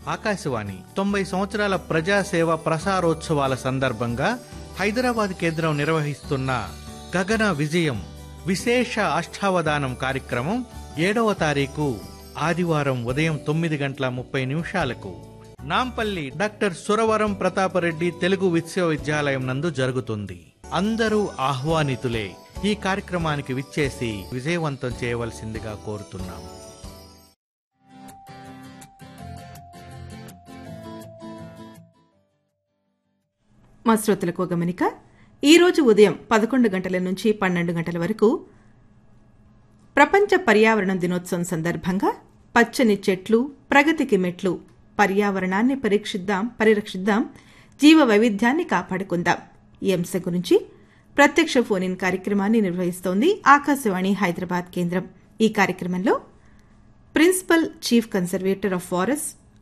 ఆకాశవాణి తొంభై సంవత్సరాల ప్రజాసేవ ప్రసారోత్సవాల సందర్భంగా హైదరాబాద్ కేంద్రం నిర్వహిస్తున్న గగన విజయం విశేష అష్టావధానం కార్యక్రమం ఏడవ తారీఖు ఆదివారం ఉదయం తొమ్మిది గంటల ముప్పై నిమిషాలకు నాంపల్లి డాక్టర్ సురవరం ప్రతాపరెడ్డి తెలుగు విశ్వవిద్యాలయం నందు జరుగుతుంది అందరూ ఆహ్వానితులే ఈ కార్యక్రమానికి విచ్చేసి విజయవంతం చేయవలసిందిగా కోరుతున్నాం మా శ్రోతలకు ఒక గమనిక ఈరోజు ఉదయం పదకొండు గంటల నుంచి పన్నెండు గంటల వరకు ప్రపంచ పర్యావరణ దినోత్సవం సందర్భంగా పచ్చని చెట్లు ప్రగతికి మెట్లు పర్యావరణాన్ని పరీక్షిద్దాం పరిరక్షిద్దాం జీవ వైవిధ్యాన్ని కాపాడుకుందాం ఈ అంశం గురించి ప్రత్యక్ష ఫోన్ ఇన్ కార్యక్రమాన్ని నిర్వహిస్తోంది ఆకాశవాణి హైదరాబాద్ కేంద్రం ఈ కార్యక్రమంలో principal chief conservator of forest